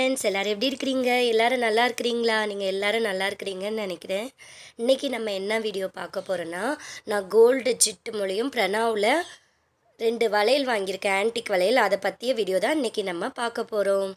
friends எல்லோரும் எப்படி இருக்கிறீங்க எல்லோரும் நல்லா இருக்கிறீங்களா நீங்கள் எல்லோரும் நல்லா இருக்கிறீங்கன்னு நினைக்கிறேன் இன்றைக்கி நம்ம என்ன வீடியோ பார்க்க போகிறோன்னா நான் கோல்டு சிட்டு மூலியம் பிரணாவில் ரெண்டு வளையல் வாங்கியிருக்கேன் ஆன்டிக் வளையல் அதை பற்றிய வீடியோ தான் இன்றைக்கி நம்ம பார்க்க போகிறோம்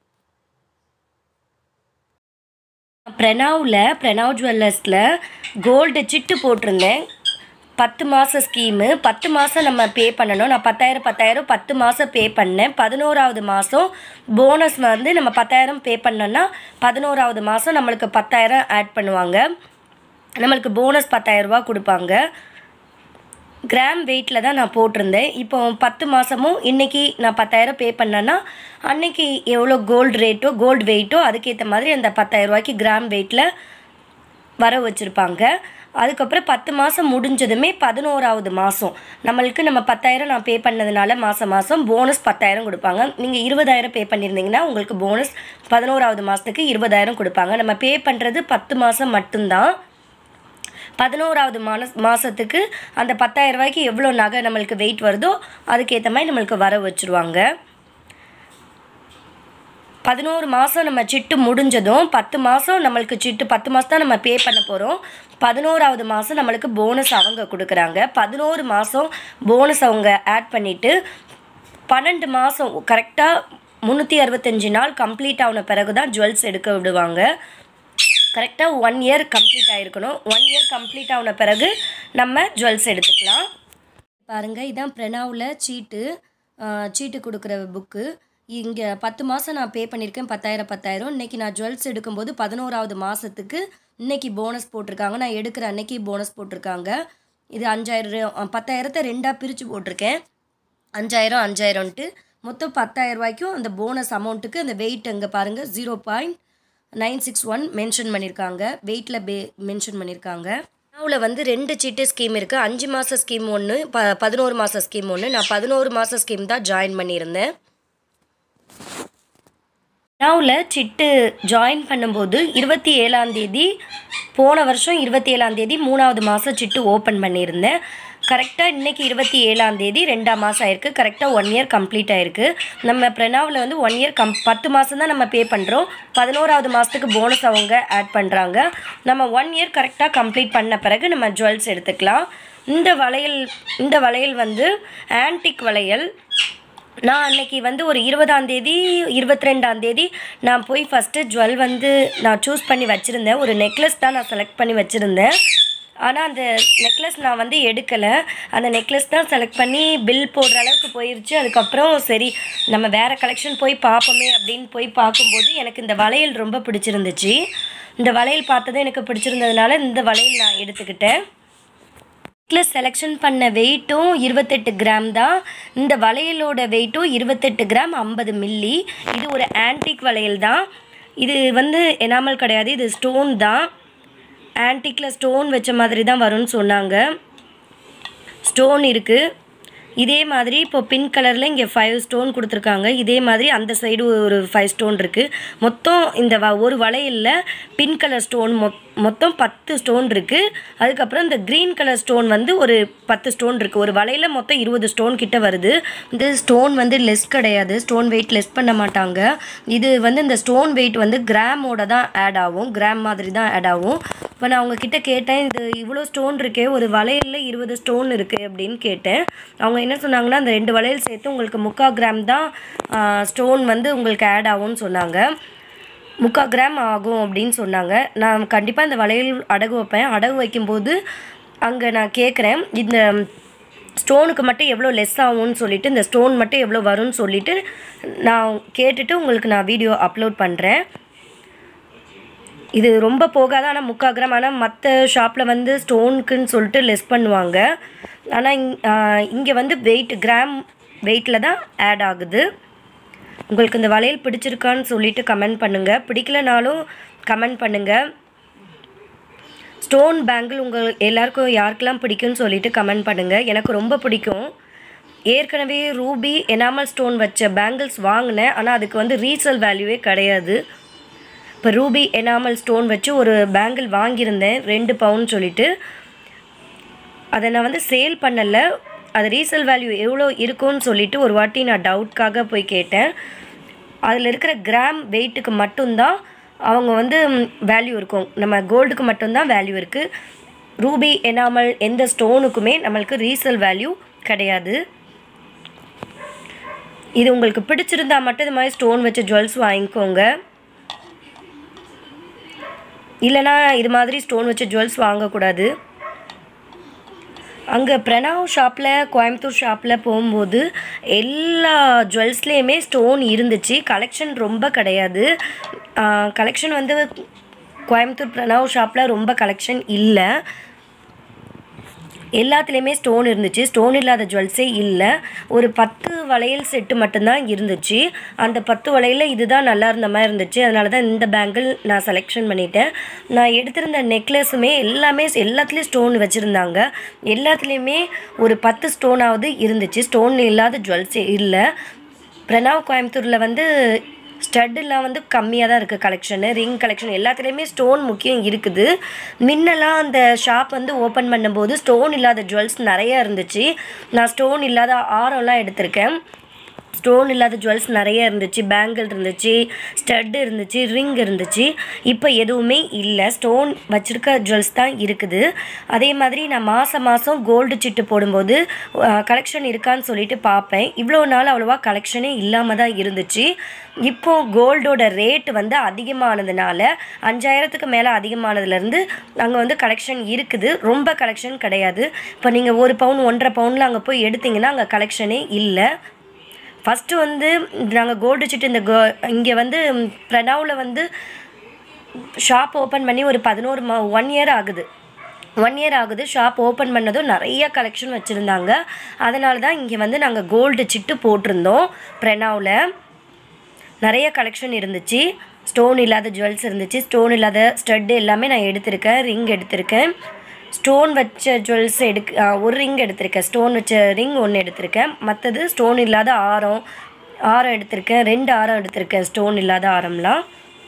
பிரணாவில் பிரணாவ் ஜுவல்லர்ஸில் கோல்டு சிட்டு போட்டிருந்தேன் பத்து மாத ஸ்கீமு பத்து மாதம் நம்ம பே பண்ணணும் நான் பத்தாயிரம் பத்தாயிரம் பத்து மாதம் பே பண்ணேன் பதினோராவது மாதம் போனஸ் வந்து நம்ம பத்தாயிரம் பே பண்ணோன்னா பதினோராவது மாதம் நம்மளுக்கு பத்தாயிரம் ஆட் பண்ணுவாங்க நம்மளுக்கு போனஸ் பத்தாயிரரூபா கொடுப்பாங்க கிராம் வெயிட்டில் தான் நான் போட்டிருந்தேன் இப்போ பத்து மாதமும் இன்றைக்கி நான் பத்தாயிரம் பே பண்ணேன்னா அன்னைக்கு எவ்வளோ கோல்டு ரேட்டோ கோல்டு வெயிட்டோ அதுக்கேற்ற மாதிரி அந்த பத்தாயிரரூபாய்க்கு கிராம் வெயிட்டில் வர வச்சுருப்பாங்க அதுக்கப்புறம் பத்து மாதம் முடிஞ்சதுமே பதினோராவது மாதம் நம்மளுக்கு நம்ம பத்தாயிரம் நான் பே பண்ணதுனால மாதம் மாதம் போனஸ் பத்தாயிரம் கொடுப்பாங்க நீங்கள் இருபதாயிரம் பே பண்ணியிருந்தீங்கன்னா உங்களுக்கு போனஸ் பதினோராவது மாதத்துக்கு இருபதாயிரம் கொடுப்பாங்க நம்ம பே பண்ணுறது பத்து மாதம் மட்டும்தான் பதினோராவது மாத மாதத்துக்கு அந்த பத்தாயிரம் ரூபாய்க்கு எவ்வளோ நகை நம்மளுக்கு வெயிட் வருதோ அதுக்கேற்ற மாதிரி நம்மளுக்கு வர வச்சுருவாங்க பதினோரு மாதம் நம்ம சிட்டு முடிஞ்சதும் பத்து மாதம் நம்மளுக்கு சிட்டு பத்து மாதம் தான் நம்ம பே பண்ண போகிறோம் பதினோராவது மாதம் நம்மளுக்கு போனஸ் அவங்க கொடுக்குறாங்க பதினோரு மாதம் போனஸ் அவங்க ஆட் பண்ணிவிட்டு பன்னெண்டு மாதம் கரெக்டாக முந்நூற்றி அறுபத்தஞ்சு நாள் கம்ப்ளீட் ஆன பிறகு தான் ஜுவல்ஸ் எடுக்க விடுவாங்க கரெக்டாக ஒன் இயர் கம்ப்ளீட் ஆகிருக்கணும் ஒன் இயர் கம்ப்ளீட் ஆன பிறகு நம்ம ஜுவல்ஸ் எடுத்துக்கலாம் பாருங்கள் இதான் பிரணாவில் சீட்டு சீட்டு கொடுக்குற புக்கு இங்கே பத்து மாதம் நான் பே பண்ணியிருக்கேன் பத்தாயிரம் பத்தாயிரம் இன்றைக்கி நான் ஜுவல்ஸ் எடுக்கும்போது பதினோராவது மாதத்துக்கு இன்றைக்கி போனஸ் போட்டிருக்காங்க நான் எடுக்கிற அன்னைக்கு போனஸ் போட்டிருக்காங்க இது அஞ்சாயிரம் பத்தாயிரத்தை ரெண்டாக பிரித்து போட்டிருக்கேன் அஞ்சாயிரம் அஞ்சாயிரம்ன்ட்டு மொத்தம் பத்தாயிரம் ரூபாய்க்கும் அந்த போனஸ் அமௌண்ட்டுக்கு அந்த வெயிட் அங்கே பாருங்கள் zero point nine six one mention பண்ணியிருக்காங்க வெயிட்டில் பே மென்ஷன் பண்ணியிருக்காங்க நாவில் வந்து ரெண்டு சீட்டு ஸ்கீம் இருக்குது அஞ்சு மாத ஸ்கீம் ஒன்று ப பதினோரு மாத ஸ்கீம் ஒன்று நான் பதினோரு மாத ஸ்கீம் தான் ஜாயின் பண்ணியிருந்தேன் நாவில் சிட்டு ஜாயின் பண்ணும்போது இருபத்தி ஏழாந்தேதி போன வருஷம் இருபத்தி ஏழாந்தேதி மூணாவது மாதம் சிட்டு ஓப்பன் பண்ணியிருந்தேன் கரெக்டாக இன்றைக்கி இருபத்தி ஏழாந்தேதி ரெண்டாம் மாதம் ஆயிருக்கு கரெக்டாக ஒன் இயர் கம்ப்ளீட் ஆயிருக்கு நம்ம பிரணாவில் வந்து ஒன் இயர் கம் பத்து மாதம் தான் நம்ம பே பண்ணுறோம் பதினோராவது மாதத்துக்கு போனஸ் அவங்க ஆட் பண்ணுறாங்க நம்ம ஒன் இயர் கரெக்டாக கம்ப்ளீட் பண்ண பிறகு நம்ம ஜுவல்ஸ் எடுத்துக்கலாம் இந்த வளையல் இந்த வளையல் வந்து ஆன்டிக் வளையல் நான் அன்னைக்கு வந்து ஒரு இருபதாந்தேதி இருபத்தி ரெண்டாந்தேதி நான் போய் ஃபஸ்ட்டு ஜுவல் வந்து நான் சூஸ் பண்ணி வச்சுருந்தேன் ஒரு நெக்லஸ் தான் நான் செலக்ட் பண்ணி வச்சுருந்தேன் ஆனால் அந்த நெக்லஸ் நான் வந்து எடுக்கலை அந்த நெக்லஸ் தான் செலக்ட் பண்ணி பில் போடுற அளவுக்கு போயிடுச்சு அதுக்கப்புறம் சரி நம்ம வேறு கலெக்ஷன் போய் பார்ப்போமே அப்படின்னு போய் பார்க்கும்போது எனக்கு இந்த வளையல் ரொம்ப பிடிச்சிருந்துச்சு இந்த வளையல் பார்த்ததும் எனக்கு பிடிச்சிருந்ததுனால இந்த வளையல் நான் எடுத்துக்கிட்டேன் நெக்லஸ் செலெக்ஷன் பண்ண வெயிட்டும் இருபத்தெட்டு கிராம் தான் இந்த வளையலோட வெயிட்டும் இருபத்தெட்டு கிராம் ஐம்பது மில்லி இது ஒரு ஆன்டிக் வளையல் தான் இது வந்து எனாமல் கிடையாது இது ஸ்டோன் தான் ஆன்டிக்கில் ஸ்டோன் வச்ச மாதிரி தான் வரும்னு சொன்னாங்க ஸ்டோன் இருக்குது இதே மாதிரி இப்போ பிங்க் கலரில் இங்கே ஃபைவ் ஸ்டோன் கொடுத்துருக்காங்க இதே மாதிரி அந்த சைடு ஒரு ஃபைவ் ஸ்டோன் இருக்குது மொத்தம் இந்த வ ஒரு வளையலில் பிங்க் கலர் ஸ்டோன் மொ மொத்தம் பத்து ஸ்டோன் இருக்குது அதுக்கப்புறம் இந்த க்ரீன் கலர் ஸ்டோன் வந்து ஒரு பத்து ஸ்டோன் இருக்குது ஒரு வளையலில் மொத்தம் இருபது ஸ்டோன் கிட்ட வருது இந்த ஸ்டோன் வந்து லெஸ் கிடையாது ஸ்டோன் வெயிட் லெஸ் பண்ண மாட்டாங்க இது வந்து இந்த ஸ்டோன் வெயிட் வந்து கிராமோட தான் ஆட் ஆகும் கிராம் மாதிரி தான் ஆட் ஆகும் இப்போ நான் அவங்கக்கிட்ட கேட்டேன் இது இவ்வளோ ஸ்டோன் இருக்கே ஒரு வளையலில் இருபது ஸ்டோன் இருக்குது அப்படின்னு கேட்டேன் அவங்க என்ன சொன்னாங்கன்னா அந்த ரெண்டு வளையல் சேர்த்து உங்களுக்கு முக்கால் கிராம் தான் ஸ்டோன் வந்து உங்களுக்கு ஆட் ஆகும்னு சொன்னாங்க முக்கால் கிராம் ஆகும் அப்படின்னு சொன்னாங்க நான் கண்டிப்பாக இந்த வளையல் அடகு வைப்பேன் அடகு வைக்கும்போது அங்கே நான் கேட்குறேன் இந்த ஸ்டோனுக்கு மட்டும் எவ்வளோ லெஸ் ஆகும்னு சொல்லிவிட்டு இந்த ஸ்டோன் மட்டும் எவ்வளோ வரும்னு சொல்லிவிட்டு நான் கேட்டுட்டு உங்களுக்கு நான் வீடியோ அப்லோட் பண்ணுறேன் இது ரொம்ப போகாத ஆனால் முக்கால் கிராம் ஆனால் மற்ற ஷாப்பில் வந்து ஸ்டோனுக்குன்னு சொல்லிட்டு லெஸ் பண்ணுவாங்க ஆனால் இங் இங்கே வந்து வெயிட் கிராம் வெயிட்டில் தான் ஆட் ஆகுது உங்களுக்கு இந்த வளையல் பிடிச்சிருக்கான்னு சொல்லிட்டு கமெண்ட் பண்ணுங்கள் பிடிக்கலனாலும் கமெண்ட் பண்ணுங்கள் ஸ்டோன் பேங்கிள் உங்கள் எல்லாருக்கும் யாருக்கெல்லாம் பிடிக்கும்னு சொல்லிட்டு கமெண்ட் பண்ணுங்கள் எனக்கு ரொம்ப பிடிக்கும் ஏற்கனவே ரூபி எனாமல் ஸ்டோன் வச்ச பேங்கிள்ஸ் வாங்கினேன் ஆனால் அதுக்கு வந்து ரீசேல் வேல்யூவே கிடையாது இப்போ ரூபி எனாமல் ஸ்டோன் வச்சு ஒரு பேங்கிள் வாங்கியிருந்தேன் ரெண்டு பவுன் சொல்லிட்டு அதை நான் வந்து சேல் பண்ணலை அது ரீசேல் வேல்யூ எவ்வளோ இருக்கும்னு சொல்லிட்டு ஒரு வாட்டி நான் டவுட்காக போய் கேட்டேன் அதில் இருக்கிற கிராம் வெயிட்டுக்கு மட்டும்தான் அவங்க வந்து வேல்யூ இருக்கும் நம்ம கோல்டுக்கு மட்டும்தான் வேல்யூ இருக்குது ரூபி எனாமல் எந்த ஸ்டோனுக்குமே நம்மளுக்கு ரீசேல் வேல்யூ கிடையாது இது உங்களுக்கு பிடிச்சிருந்தா மட்டும் இது மாதிரி ஸ்டோன் வச்ச ஜுவல்ஸ் வாங்கிக்கோங்க இல்லைனா இது மாதிரி ஸ்டோன் வச்ச ஜுவல்ஸ் வாங்கக்கூடாது அங்கே பிரணவ் ஷாப்பில் கோயம்புத்தூர் ஷாப்பில் போகும்போது எல்லா ஜுவல்ஸ்லேயுமே ஸ்டோன் இருந்துச்சு கலெக்ஷன் ரொம்ப கிடையாது கலெக்ஷன் வந்து கோயம்புத்தூர் பிரணவ் ஷாப்பில் ரொம்ப கலெக்ஷன் இல்லை எல்லாத்துலேயுமே ஸ்டோன் இருந்துச்சு ஸ்டோன் இல்லாத ஜுவல்ஸே இல்லை ஒரு பத்து வளையல் செட்டு மட்டும்தான் இருந்துச்சு அந்த பத்து வளையலில் இதுதான் நல்லா இருந்த மாதிரி இருந்துச்சு அதனால தான் இந்த பேங்கிள் நான் செலெக்ஷன் பண்ணிட்டேன் நான் எடுத்திருந்த நெக்லஸுமே எல்லாமே எல்லாத்துலேயும் ஸ்டோன் வச்சுருந்தாங்க எல்லாத்துலேயுமே ஒரு பத்து ஸ்டோனாவது இருந்துச்சு ஸ்டோன் இல்லாத ஜுவல்ஸே இல்லை பிரணவ் கோயம்புத்தூரில் வந்து ஸ்டட்டெல்லாம் வந்து கம்மியாக தான் இருக்குது கலெக்ஷனு ரிங் கலெக்ஷன் எல்லாத்துலேயுமே ஸ்டோன் முக்கியம் இருக்குது முன்னெல்லாம் அந்த ஷாப் வந்து ஓப்பன் பண்ணும்போது ஸ்டோன் இல்லாத ஜுவல்ஸ் நிறையா இருந்துச்சு நான் ஸ்டோன் இல்லாத ஆரம்லாம் எடுத்திருக்கேன் ஸ்டோன் இல்லாத ஜுவல்ஸ் நிறைய இருந்துச்சு பேங்கிள் இருந்துச்சு ஸ்டட்டு இருந்துச்சு ரிங் இருந்துச்சு இப்போ எதுவுமே இல்லை ஸ்டோன் வச்சுருக்க ஜுவல்ஸ் தான் இருக்குது அதே மாதிரி நான் மாதம் மாதம் கோல்டு சிட்டு போடும்போது கலெக்ஷன் இருக்கான்னு சொல்லிட்டு பார்ப்பேன் இவ்வளோ நாள் அவ்வளோவா கலெக்ஷனே இல்லாமல் தான் இருந்துச்சு இப்போ கோல்டோட ரேட் வந்து அதிகமானதுனால அஞ்சாயிரத்துக்கு மேலே அதிகமானதுலேருந்து அங்கே வந்து கலெக்ஷன் இருக்குது ரொம்ப கலெக்ஷன் கிடையாது இப்போ நீங்கள் ஒரு பவுன் ஒன்றரை பவுனில் அங்கே போய் எடுத்தீங்கன்னா அங்கே கலெக்ஷனே இல்லை ஃபஸ்ட்டு வந்து நாங்கள் கோல்டு சிட்டு இந்த கோ இங்கே வந்து பிரணாவில் வந்து ஷாப் ஓப்பன் பண்ணி ஒரு பதினோரு மா ஒன் இயர் ஆகுது ஒன் இயர் ஆகுது ஷாப் ஓப்பன் பண்ணதும் நிறைய கலெக்ஷன் வச்சுருந்தாங்க அதனால தான் இங்கே வந்து நாங்கள் கோல்டு சிட்டு போட்டிருந்தோம் பிரணாவில் நிறைய கலெக்ஷன் இருந்துச்சு ஸ்டோன் இல்லாத ஜுவல்ஸ் இருந்துச்சு ஸ்டோன் இல்லாத ஸ்டட்டு எல்லாமே நான் எடுத்திருக்கேன் ரிங் எடுத்திருக்கேன் ஸ்டோன் வச்ச ஜுவல்ஸ் எடுக்க ஆ, ஒரு ரிங் எடுத்திருக்கேன் ஸ்டோன் வச்ச ரிங் ஒன்று எடுத்திருக்கேன் மற்றது ஸ்டோன் இல்லாத ஆரம் ஆரம் எடுத்திருக்கேன் ரெண்டு ஆரம் எடுத்திருக்கேன் ஸ்டோன் இல்லாத ஆரம்லாம்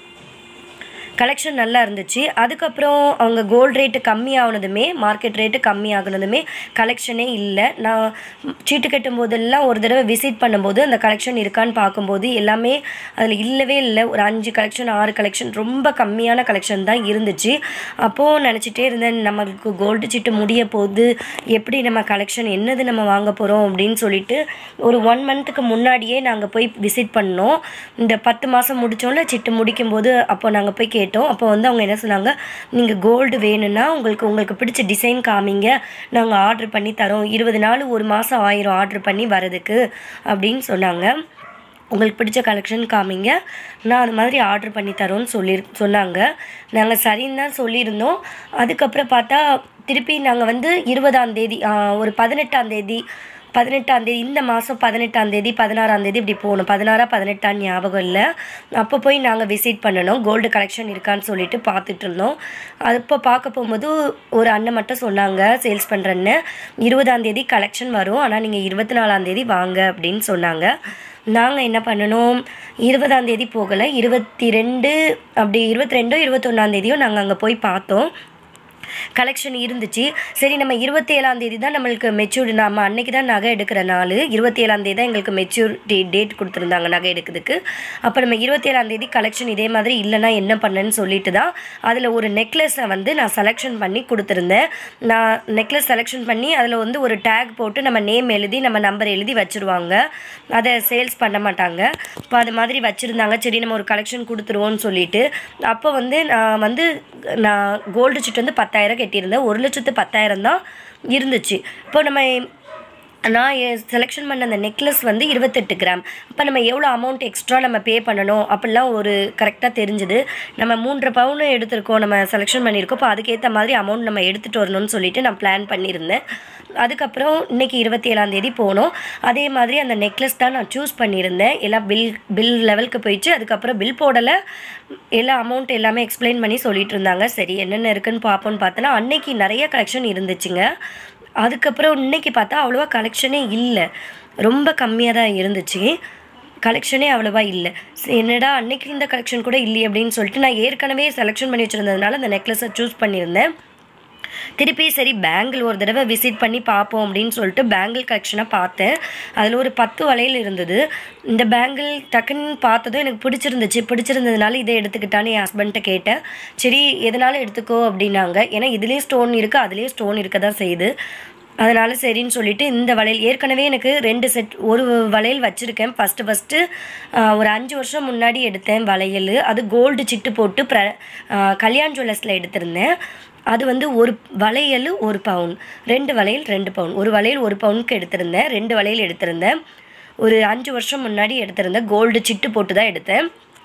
கலெக்ஷன் நல்லா இருந்துச்சு அதுக்கப்புறம் அவங்க கோல்டு ரேட்டு கம்மி ஆகுனதுமே மார்க்கெட் ரேட்டு கம்மி ஆகுனதுமே கலெக்ஷனே இல்லை நான் சீட்டு கட்டும் போதெல்லாம் ஒரு தடவை விசிட் பண்ணும்போது அந்த கலெக்ஷன் இருக்கான்னு பார்க்கும்போது எல்லாமே அதில் இல்லவே இல்லை ஒரு அஞ்சு கலெக்ஷன் ஆறு கலெக்ஷன் ரொம்ப கம்மியான கலெக்ஷன் தான் இருந்துச்சு அப்போது நினச்சிட்டே இருந்தேன் நமக்கு கோல்டு சீட்டு முடிய போகுது எப்படி நம்ம கலெக்ஷன் என்னது நம்ம வாங்க போகிறோம் அப்படின்னு சொல்லிட்டு ஒரு ஒன் மந்த்துக்கு முன்னாடியே நாங்கள் போய் விசிட் பண்ணோம் இந்த பத்து மாதம் முடித்தோம்ல சிட்டு முடிக்கும்போது அப்போ நாங்கள் போய் கேட்டோம் அப்போ வந்து அவங்க என்ன சொன்னாங்க நீங்கள் கோல்டு வேணும்னா உங்களுக்கு உங்களுக்கு பிடிச்ச டிசைன் காமிங்க நாங்கள் ஆர்டர் பண்ணி தரோம் இருபது நாள் ஒரு மாதம் ஆயிரம் ஆர்டர் பண்ணி வரதுக்கு அப்படின்னு சொன்னாங்க உங்களுக்கு பிடிச்ச கலெக்ஷன் காமிங்க நான் அது மாதிரி ஆர்டர் பண்ணி தரோன்னு சொல்லி சொன்னாங்க நாங்கள் சரின்னு தான் சொல்லியிருந்தோம் அதுக்கப்புறம் பார்த்தா திருப்பி நாங்கள் வந்து இருபதாம் தேதி ஆ, ஒரு பதினெட்டாம் தேதி பதினெட்டாம் தேதி இந்த மாதம் பதினெட்டாம் தேதி பதினாறாம் தேதி இப்படி போகணும் பதினாறா பதினெட்டாம் ஞாபகம் இல்லை அப்போ போய் நாங்கள் விசிட் பண்ணணும் கோல்டு கலெக்ஷன் இருக்கான்னு சொல்லிட்டு பார்த்துட்டு இருந்தோம் அப்போ பார்க்க போகும்போது ஒரு அண்ணன் மட்டும் சொன்னாங்க சேல்ஸ் பண்ணுறேன்னு இருபதாம் தேதி கலெக்ஷன் வரும் ஆனால் நீங்கள் இருபத்தி நாலாம் தேதி வாங்க அப்படின்னு சொன்னாங்க நாங்கள் என்ன பண்ணணும் இருபதாம் தேதி போகலை இருபத்தி ரெண்டு அப்படி இருபத்தி ரெண்டோ இருபத்தொன்னாந்தேதியோ நாங்கள் அங்கே போய் பார்த்தோம் கலெக்ஷன் இருந்துச்சு சரி நம்ம இருபத்தி ஏழாம் தேதி தான் நம்மளுக்கு மெச்சூர்டு நம்ம அன்னைக்கு தான் நகை எடுக்கிற நாள் இருபத்தி ஏழாம் தேதி தான் எங்களுக்கு மெச்சூரிட்டி டேட் கொடுத்துருந்தாங்க நகை எடுக்கிறதுக்கு அப்போ நம்ம இருபத்தி ஏழாம் தேதி கலெக்ஷன் இதே மாதிரி இல்லைன்னா என்ன பண்ணேன்னு சொல்லிட்டு தான் அதில் ஒரு நெக்லஸை வந்து நான் செலெக்ஷன் பண்ணி கொடுத்துருந்தேன் நான் நெக்லஸ் செலெக்ஷன் பண்ணி அதில் வந்து ஒரு டேக் போட்டு நம்ம நேம் எழுதி நம்ம நம்பர் எழுதி வச்சுருவாங்க அதை சேல்ஸ் பண்ண மாட்டாங்க இப்போ அது மாதிரி வச்சுருந்தாங்க சரி நம்ம ஒரு கலெக்ஷன் கொடுத்துருவோம்னு சொல்லிட்டு அப்போ வந்து நான் வந்து நான் கோல்டு சிட் வந்து பத்தாயிரம் கட்டியிருந்தேன் ஒரு லட்சத்து பத்தாயிரம் தான் இருந்துச்சு இப்போ நம்ம நான் செலெக்ஷன் பண்ண அந்த நெக்லஸ் வந்து இருபத்தெட்டு கிராம் அப்போ நம்ம எவ்வளோ அமௌண்ட் எக்ஸ்ட்ரா நம்ம பே பண்ணணும் அப்படிலாம் ஒரு கரெக்டாக தெரிஞ்சுது நம்ம மூன்றரை பவுன் எடுத்திருக்கோம் நம்ம செலெக்ஷன் பண்ணியிருக்கோம் இப்போ அதுக்கேற்ற மாதிரி அமௌண்ட் நம்ம எடுத்துகிட்டு வரணும்னு சொல்லிட்டு நான் பிளான் பண்ணியிருந்தேன் அதுக்கப்புறம் இன்னைக்கு இருபத்தி ஏழாம் தேதி போனோம் அதே மாதிரி அந்த நெக்லஸ் தான் நான் சூஸ் பண்ணியிருந்தேன் எல்லாம் பில் பில் லெவலுக்கு போயிடுச்சு அதுக்கப்புறம் பில் போடலை எல்லா அமௌண்ட் எல்லாமே எக்ஸ்பிளைன் பண்ணி சொல்லிட்டு இருந்தாங்க சரி என்னென்ன இருக்குன்னு பார்ப்போம்னு பார்த்தோன்னா அன்னைக்கு நிறைய கலெக்ஷன் இருந்துச்சுங்க அதுக்கப்புறம் இன்னைக்கு பார்த்தா அவ்வளோவா கலெக்ஷனே இல்லை ரொம்ப கம்மியாக தான் இருந்துச்சு கலெக்ஷனே அவ்வளோவா இல்லை சரி, என்னடா அன்னைக்கு இந்த கலெக்ஷன் கூட இல்லையே அப்படின்னு சொல்லிட்டு நான் ஏற்கனவே செலெக்ஷன் பண்ணி வச்சுருந்ததுனால அந்த நெக்லஸை சூஸ் பண்ணியிருந்தேன் திருப்பி சரி பேங்கிள் ஒரு தடவை விசிட் பண்ணி பார்ப்போம் அப்படின்னு சொல்லிட்டு பேங்கிள் கலெக்ஷனாக பார்த்தேன் அதில் ஒரு பத்து வளையல் இருந்தது இந்த பேங்கிள் டக்குன்னு பார்த்ததும் எனக்கு பிடிச்சிருந்துச்சு பிடிச்சிருந்ததுனால இதை எடுத்துக்கிட்டான்னு என் ஹஸ்பண்ட்டை கேட்டேன் சரி எதனாலும் எடுத்துக்கோ அப்படின்னாங்க ஏன்னா இதுலேயும் ஸ்டோன் இருக்குது அதுலேயும் ஸ்டோன் இருக்க தான் செய்யுது அதனால் சரின்னு சொல்லிட்டு இந்த வளையல் ஏற்கனவே எனக்கு ரெண்டு செட் ஒரு வளையல் வச்சுருக்கேன் ஃபஸ்ட்டு ஃபஸ்ட்டு ஒரு அஞ்சு வருஷம் முன்னாடி எடுத்தேன் வளையல் அது கோல்டு சிட்டு போட்டு ப்ர ஆஹ் கல்யாண் ஜுவல்லர்ஸில் எடுத்திருந்தேன் அது வந்து ஒரு வளையல் ஒரு பவுன் ரெண்டு வளையல் ரெண்டு பவுன் ஒரு வளையல் ஒரு பவுனுக்கு எடுத்திருந்தேன் ரெண்டு வளையல் எடுத்திருந்தேன் ஒரு அஞ்சு வருஷம் முன்னாடி எடுத்திருந்தேன் கோல்டு சிட்டு போட்டு தான் எடுத்தேன்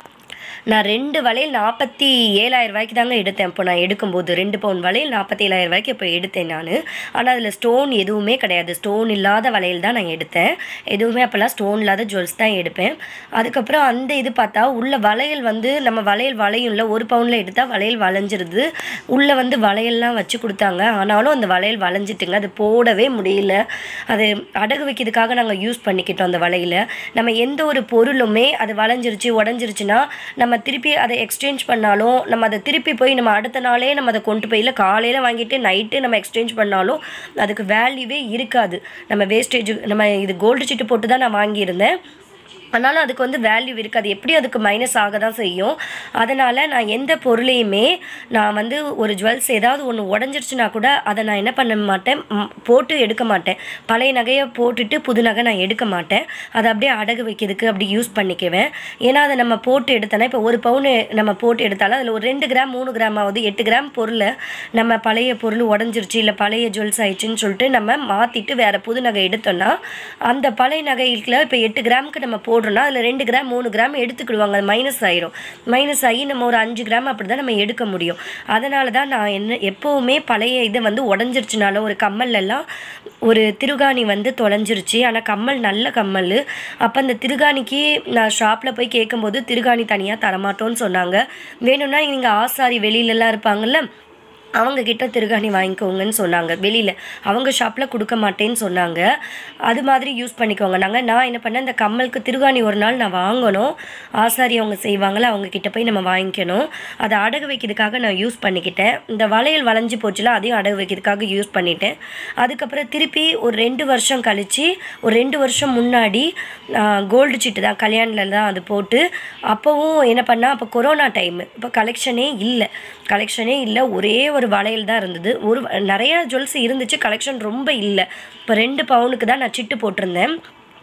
நான் ரெண்டு வளையல் நாற்பத்தி ஏழாயிரம் ரூபாய்க்கு தாங்க எடுத்தேன் இப்போ நான் எடுக்கும்போது ரெண்டு பவுன் வளையல் நாற்பத்தி ஏழாயிரம் ரூபாய்க்கு இப்போ எடுத்தேன் நான் ஆனால் அதில் ஸ்டோன் எதுவுமே கிடையாது ஸ்டோன் இல்லாத வளையல் தான் நான் எடுத்தேன் எதுவுமே அப்போல்லாம் ஸ்டோன் இல்லாத ஜுவல்ஸ் தான் எடுப்பேன் அதுக்கப்புறம் அந்த இது பார்த்தா உள்ள வளையல் வந்து நம்ம வளையல் வளையும்ல ஒரு பவுனில் எடுத்தால் வளையல் வளைஞ்சிருது உள்ளே வந்து வளையல்லாம் வச்சு கொடுத்தாங்க ஆனாலும் அந்த வளையல் வளைஞ்சிட்டுங்க அது போடவே முடியல அது அடகு வைக்கிறதுக்காக நாங்கள் யூஸ் பண்ணிக்கிட்டோம் அந்த வளையல நம்ம எந்த ஒரு பொருளுமே அது வளைஞ்சிருச்சு உடஞ்சிருச்சுன்னா நம்ம திருப்பி அதை எக்ஸ்சேஞ்ச் பண்ணாலும் நம்ம அதை திருப்பி போய் நம்ம அடுத்த நாளே நம்ம அதை கொண்டு போய் இல்லை காலையில் வாங்கிட்டு நைட்டு நம்ம எக்ஸ்சேஞ்ச் பண்ணாலும் அதுக்கு வேல்யூவே இருக்காது நம்ம வேஸ்டேஜ் நம்ம இது கோல்டு சீட்டு போட்டு தான் நான் வாங்கியிருந்தேன் ஆனாலும் அதுக்கு வந்து வேல்யூ இருக்காது எப்படி அதுக்கு மைனஸ் ஆக தான் செய்யும் அதனால் நான் எந்த பொருளையுமே நான் வந்து ஒரு ஜுவல்ஸ் ஏதாவது ஒன்று உடஞ்சிருச்சுனா கூட அதை நான் என்ன பண்ண மாட்டேன் ம், போட்டு எடுக்க மாட்டேன் பழைய நகையை போட்டுட்டு புது நகை நான் எடுக்க மாட்டேன் அதை அப்படியே அடகு வைக்கிறதுக்கு அப்படி யூஸ் பண்ணிக்குவேன் ஏன்னா அதை நம்ம போட்டு எடுத்தோன்னா இப்போ ஒரு பவுனு நம்ம போட்டு எடுத்தாலும் அதில் ஒரு ரெண்டு கிராம் மூணு கிராம் ஆகுது எட்டு கிராம் பொருளை நம்ம பழைய பொருள் உடஞ்சிருச்சு இல்லை பழைய ஜுவல்ஸ் ஆயிடுச்சுன்னு சொல்லிட்டு நம்ம மாற்றிட்டு வேறு புது நகை எடுத்தோம்னா அந்த பழைய நகையில் இப்போ எட்டு கிராமுக்கு நம்ம போடுறோம்னா அதில் ரெண்டு கிராம் மூணு கிராம் எடுத்துக்கிடுவாங்க அது மைனஸ் ஆயிரும் மைனஸ் ஆகி நம்ம ஒரு அஞ்சு கிராம் அப்படி தான் நம்ம எடுக்க முடியும் அதனால தான் நான் என்ன எப்போவுமே பழைய இதை வந்து உடஞ்சிருச்சுனாலும் ஒரு கம்மல் எல்லாம் ஒரு திருகாணி வந்து தொலைஞ்சிருச்சு ஆனால் கம்மல் நல்ல கம்மல் அப்போ அந்த திருகாணிக்கு நான் ஷாப்பில் போய் கேட்கும்போது திருகாணி தனியாக தரமாட்டோன்னு சொன்னாங்க வேணும்னா நீங்கள் ஆசாரி வெளியிலலாம் இருப்பாங்கல்ல அவங்க கிட்ட திருகாணி வாங்கிக்கோங்கன்னு சொன்னாங்க வெளியில் அவங்க ஷாப்பில் கொடுக்க மாட்டேன்னு சொன்னாங்க அது மாதிரி யூஸ் பண்ணிக்கோங்க நாங்கள் நான் என்ன பண்ணேன் இந்த கம்மலுக்கு திருகாணி ஒரு நாள் நான் வாங்கணும் ஆசாரி அவங்க செய்வாங்களே அவங்க கிட்ட போய் நம்ம வாங்கிக்கணும் அதை அடகு வைக்கிறதுக்காக நான் யூஸ் பண்ணிக்கிட்டேன் இந்த வளையல் வளைஞ்சு போச்சுல அதையும் அடகு வைக்கிறதுக்காக யூஸ் பண்ணிட்டேன் அதுக்கப்புறம் திருப்பி ஒரு ரெண்டு வருஷம் கழித்து ஒரு ரெண்டு வருஷம் முன்னாடி கோல்டு சீட்டு தான் கல்யாணில் தான் அது போட்டு அப்போவும் என்ன பண்ணால் அப்போ கொரோனா டைமு இப்போ கலெக்ஷனே இல்லை கலெக்ஷனே இல்லை ஒரே ஒரு வளையல் தான் இருந்தது ஒரு நிறையா ஜுவல்ஸ் இருந்துச்சு கலெக்ஷன் ரொம்ப இல்லை இப்போ ரெண்டு பவுனுக்கு தான் நான் சிட்டு போட்டிருந்தேன்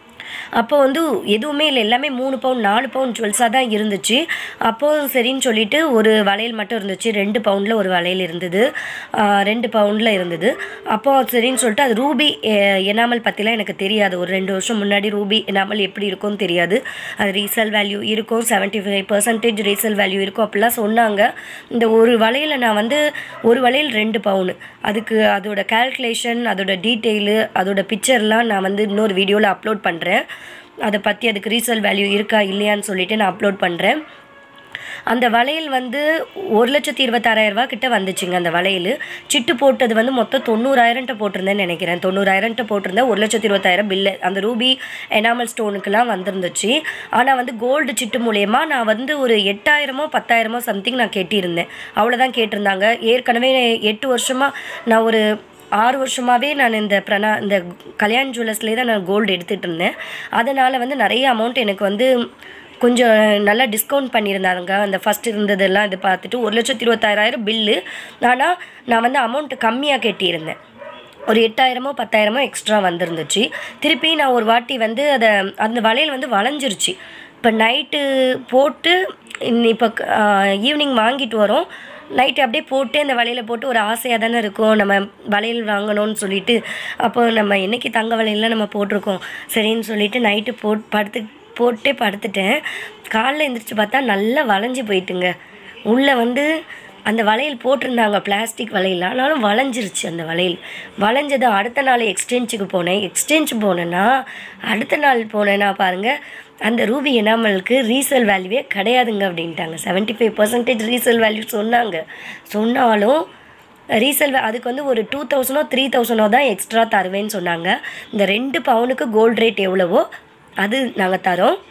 அப்போ வந்து எதுவுமே இல்லை எல்லாமே மூணு பவுன் நாலு பவுன் ஜுவல்ஸாக தான் இருந்துச்சு அப்போது சரின்னு சொல்லிட்டு ஒரு வளையல் மட்டும் இருந்துச்சு ரெண்டு பவுண்டில் ஒரு வளையல் இருந்தது ஆஹ் ரெண்டு பவுண்டில் இருந்தது அப்போ சரின்னு சொல்லிட்டு அது ரூபி எ- எனாமல் பற்றிலாம் எனக்கு தெரியாது ஒரு ரெண்டு வருஷம் முன்னாடி ரூபி எனாமல் எப்படி இருக்கும்னு தெரியாது அது ரீசேல் வேல்யூ இருக்கும் seventy five percentage resale value இருக்கும் அப்படிலாம் சொன்னாங்க இந்த ஒரு வளையலை நான் வந்து ஒரு வளையல் ரெண்டு பவுனு அதுக்கு அதோட கால்குலேஷன் அதோட டீட்டெயிலு அதோட பிக்சர்லாம் நான் வந்து இன்னொரு வீடியோவில் அப்லோட் பண்ணுறேன் அதை பற்றி அதுக்கு ரீசேல் வேல்யூ இருக்கா இல்லையான்னு சொல்லிட்டு நான் அப்லோட் பண்ணுறேன் அந்த வளையல் வந்து ஒரு லட்சத்தி இருபத்தாறாயிரம் ரூபா கிட்ட வந்துச்சுங்க அந்த வளையல் சிட்டு போட்டது வந்து மொத்தம் தொண்ணூறாயிரம்ட்ட போட்டிருந்தேன்னு நினைக்கிறேன் தொண்ணூறாயிரம்ட்ட போட்டிருந்தேன் ஒரு லட்சத்தி இருபத்தாயிரம் பில்லு அந்த ரூபி எனாமல் ஸ்டோனுக்கெல்லாம் வந்திருந்துச்சு ஆனால் வந்து கோல்டு சிட்டு மூலயமா நான் வந்து ஒரு எட்டாயிரமோ பத்தாயிரமோ சம்திங் நான் கட்டியிருந்தேன் அவ்வளோதான் கேட்டிருந்தாங்க ஏற்கனவே எட்டு வருஷமாக நான் ஒரு ஆறு வருஷமாகவே நான் இந்த பிரணா இந்த கல்யாண் ஜுவல்லர்ஸ்லேயே தான் நான் கோல்டு எடுத்துகிட்டு இருந்தேன் அதனால் வந்து நிறைய அமௌண்ட் எனக்கு வந்து கொஞ்சம் நல்லா டிஸ்கவுண்ட் பண்ணியிருந்தாங்க அந்த ஃபஸ்ட் இருந்ததெல்லாம் இது பார்த்துட்டு ஒரு லட்சத்தி இருபத்தாயிரம் பில்லு ஆனால் நான் வந்து அமௌண்ட் கம்மியாக கட்டியிருந்தேன் ஒரு எட்டாயிரமோ பத்தாயிரமோ எக்ஸ்ட்ரா வந்திருந்துச்சு திருப்பி நான் ஒரு வாட்டி வந்து அதை அந்த வளையல் வந்து வளைஞ்சிருச்சு இப்போ நைட்டு போட்டு இப்போ ஈவினிங் வாங்கிட்டு வரோம் நைட்டு அப்படியே போட்டு அந்த வளையல போட்டு ஒரு ஆசையாக தானே இருக்கும் நம்ம வளையல் வாங்கணும்னு சொல்லிட்டு அப்போ நம்ம என்னைக்கு தங்க வளையல்லாம் நம்ம போட்டிருக்கோம் சரின்னு சொல்லிட்டு நைட்டு போட் படுத்து போட்டே படுத்துட்டேன் காலைல எந்திரிச்சு பார்த்தா நல்லா வளைஞ்சு போயிட்டுங்க உள்ளே வந்து அந்த வளையல் போட்டிருந்தாங்க பிளாஸ்டிக் வளையல் ஆனாலும் வளைஞ்சிருச்சு அந்த வளையல் வளைஞ்சது அடுத்த நாள் எக்ஸ்சேஞ்சுக்கு போனேன் எக்ஸ்சேஞ்ச் போனேன்னா அடுத்த நாள் போனேன்னா பாருங்கள் அந்த ரூபி எனாமலுக்கு ரீசேல் வேல்யூவே கிடையாதுங்க அப்படின்ட்டாங்க seventy five percentage resale value சொன்னாங்க சொன்னாலும் ரீசேல் அதுக்கு வந்து ஒரு டூ தௌசண்டோ த்ரீ தௌசண்டோ தான் எக்ஸ்ட்ரா தருவேன்னு சொன்னாங்க இந்த ரெண்டு பவுனுக்கு கோல்ட் ரேட் எவ்வளவோ அது நாங்கள் தரோம்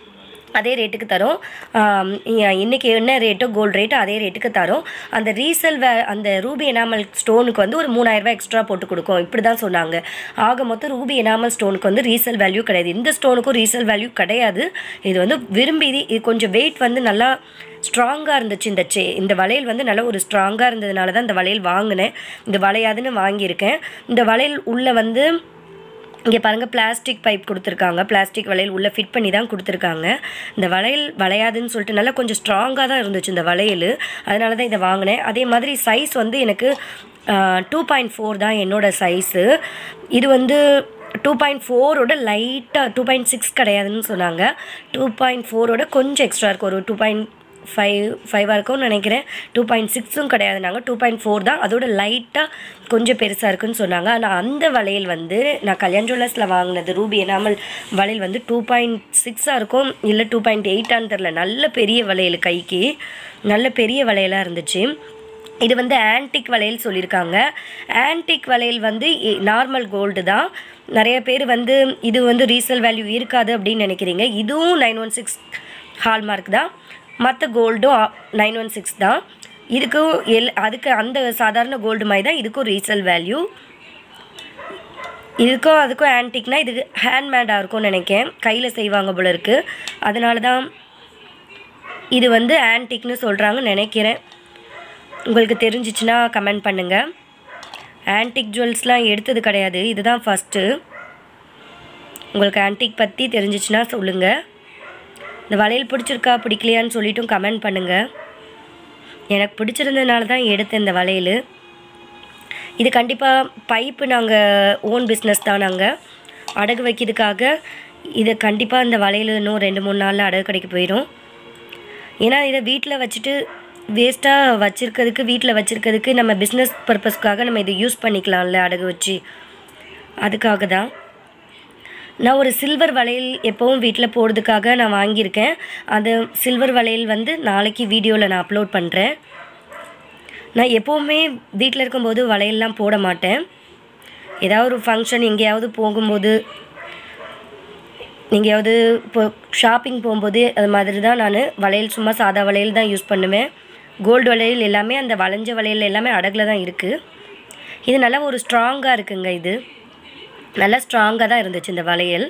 அதே ரேட்டுக்கு தரோம் ஆம், இ- இன்னைக்கு என்ன ரேட்டோ கோல்டு ரேட்டோ அதே ரேட்டுக்கு தரோம் அந்த ரீசேல் வே அந்த ரூபி எனாமல் ஸ்டோனுக்கு வந்து ஒரு மூணாயிரரூபா எக்ஸ்ட்ரா போட்டு கொடுக்கும் இப்படி தான் சொன்னாங்க ஆக மொத்தம் ரூபி எனாமல் ஸ்டோனுக்கு வந்து ரீசேல் வேல்யூ கிடையாது இந்த ஸ்டோனுக்கும் ரீசேல் வேல்யூ கிடையாது இது வந்து விரும்பி இது இது கொஞ்சம் வெயிட் வந்து நல்லா ஸ்ட்ராங்காக இருந்துச்சு இந்த சே இந்த வளையல் வந்து நல்லா ஒரு ஸ்ட்ராங்காக இருந்ததுனால தான் இந்த வளையல் வாங்கினேன் இந்த வளையாதுன்னு வாங்கியிருக்கேன் இந்த வளையல் உள்ளே வந்து இங்கே பாருங்கள் பிளாஸ்டிக் பைப் கொடுத்துருக்காங்க பிளாஸ்டிக் வளையல் உள்ளே ஃபிட் பண்ணி தான் கொடுத்துருக்காங்க இந்த வளையல் வளையாதுன்னு சொல்லிட்டு நல்லா கொஞ்சம் ஸ்ட்ராங்காக தான் இருந்துச்சு இந்த வளையல் அதனால தான் இதை வாங்கினேன் அதே மாதிரி சைஸ் வந்து எனக்கு டூ பாயிண்ட் ஃபோர் தான் என்னோட சைஸு இது வந்து டூ பாயிண்ட் ஃபோரோட லைட்டாக டூ பாயிண்ட் சிக்ஸ் கிடையாதுன்னு சொன்னாங்க டூ பாயிண்ட் ஃபோரோட கொஞ்சம் எக்ஸ்ட்ரா இருக்கும் ஒரு டூ பாயிண்ட் ஃபைவ் ஃபைவாக இருக்கும்னு நினைக்கிறேன் டூ பாயிண்ட் சிக்ஸும் கிடையாது நாங்கள் டூ பாயிண்ட் ஃபோர் தான் அதோட லைட்டாக கொஞ்சம் பெருசாக இருக்குன்னு சொன்னாங்க ஆனால் அந்த வளையல் வந்து நான் கல்யாண் ஜுவல்லர்ஸில் வாங்கினது ரூபி எனாமல் வளையல் வந்து டூ பாயிண்ட் சிக்ஸாக இருக்கும் இல்லை டூ பாயிண்ட் எயிட்டான்னு தெரில நல்ல பெரிய வளையல் கைக்கு நல்ல பெரிய வளையலாக இருந்துச்சு இது வந்து ஆன்டிக் வளையல் சொல்லியிருக்காங்க ஆன்டிக் வளையல் வந்து நார்மல் கோல்டு தான் நிறைய பேர் வந்து இது வந்து ரீசேல் வேல்யூ இருக்காது அப்படின்னு நினைக்கிறீங்க இதுவும் நைன் ஒன் சிக்ஸ் ஹால்மார்க் தான் மற்ற கோல்டும் நைன் ஒன் சிக்ஸ் தான் இதுக்கும் எல் அதுக்கு அந்த சாதாரண கோல்டு மாதிரி தான் இதுக்கும் ரீசேல் வேல்யூ இதுக்கும் அதுக்கும் ஆன்டிக்னா இதுக்கு ஹேண்ட்மேடாக இருக்கும்னு நினைக்கிறேன் கையில் செய்வாங்க போல இருக்குது அதனால தான் இது வந்து ஆன்டிக்னு சொல்கிறாங்கன்னு நினைக்கிறேன் உங்களுக்கு தெரிஞ்சிச்சுன்னா கமெண்ட் பண்ணுங்கள் ஆன்டிக் ஜுவல்ஸ்லாம் எடுத்தது கிடையாது இதுதான் ஃபஸ்ட்டு உங்களுக்கு ஆன்டிக் பற்றி தெரிஞ்சிச்சுன்னா சொல்லுங்கள் இந்த வளையல் பிடிச்சிருக்கா பிடிக்கலையான்னு சொல்லிட்டும் கமெண்ட் பண்ணுங்கள் எனக்கு பிடிச்சிருந்ததுனால தான் எடுத்தேன் இந்த வளையல் இது கண்டிப்பாக பைப்பு நாங்கள் ஓன் பிஸ்னஸ் தான் நாங்கள் அடகு வைக்கிறதுக்காக இதை கண்டிப்பாக இந்த வளையல் இன்னும் ரெண்டு மூணு நாளில் அடகு கடைக்கு போயிடும் ஏன்னா இதை வீட்டில் வச்சுட்டு வேஸ்ட்டாக வச்சுருக்கிறதுக்கு வீட்டில் வச்சுருக்கிறதுக்கு நம்ம பிஸ்னஸ் பர்பஸ்க்காக நம்ம இதை யூஸ் பண்ணிக்கலாம்ல அடகு வச்சு அதுக்காக தான் நான் ஒரு சில்வர் வளையல் எப்போவும் வீட்டில் போடுறதுக்காக நான் வாங்கியிருக்கேன் அந்த சில்வர் வளையல் வந்து நாளைக்கு வீடியோவில் நான் அப்லோட் பண்ணுறேன் நான் எப்போவுமே வீட்டில் இருக்கும்போது வளையல்லாம் போட மாட்டேன் ஏதாவது ஒரு ஃபங்க்ஷன் எங்கேயாவது போகும்போது எங்கேயாவது இப்போ ஷாப்பிங் போகும்போது அது மாதிரி தான் நான் வளையல் சும்மா சாதா வளையல் தான் யூஸ் பண்ணுவேன் கோல்டு வளையல் எல்லாமே அந்த வளைஞ்ச வளையல் எல்லாமே அடகில் தான் இருக்குது இது நல்லா ஒரு ஸ்ட்ராங்காக இருக்குங்க இது நல்லா ஸ்ட்ராங்காக தான் இருந்துச்சு இந்த வளையல்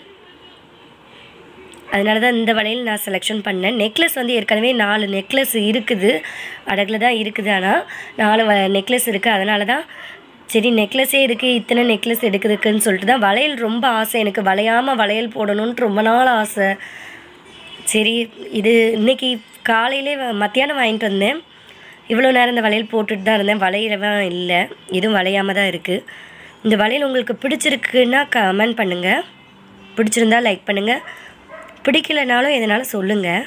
அதனால தான் இந்த வளையல் நான் செலெக்ஷன் பண்ணேன் நெக்லஸ் வந்து ஏற்கனவே நாலு நெக்லஸ் இருக்குது அடகில் தான் இருக்குது ஆனால் நாலு வ நெக்லஸ் இருக்குது அதனால தான் சரி நெக்லஸே இருக்குது இத்தனை நெக்லஸ் எடுக்குதுக்குன்னு சொல்லிட்டு தான் வளையல் ரொம்ப ஆசை எனக்கு வளையாமல் வளையல் போடணுன்ட்டு ரொம்ப நாள் ஆசை சரி இது இன்னைக்கு காலையிலே வ- மத்தியானம் வாங்கிட்டு வந்தேன் இவ்வளோ நேரம் இந்த வளையல் போட்டுட்டு தான் இருந்தேன் வளையலவன் இல்லை இதுவும் வளையாமல் தான் இருக்குது இந்த வளையல் உங்களுக்கு பிடிச்சிருக்குன்னா கமெண்ட் பண்ணுங்கள் பிடிச்சிருந்தா லைக் பண்ணுங்கள் பிடிக்கலனாலும் எதனாலும் சொல்லுங்கள்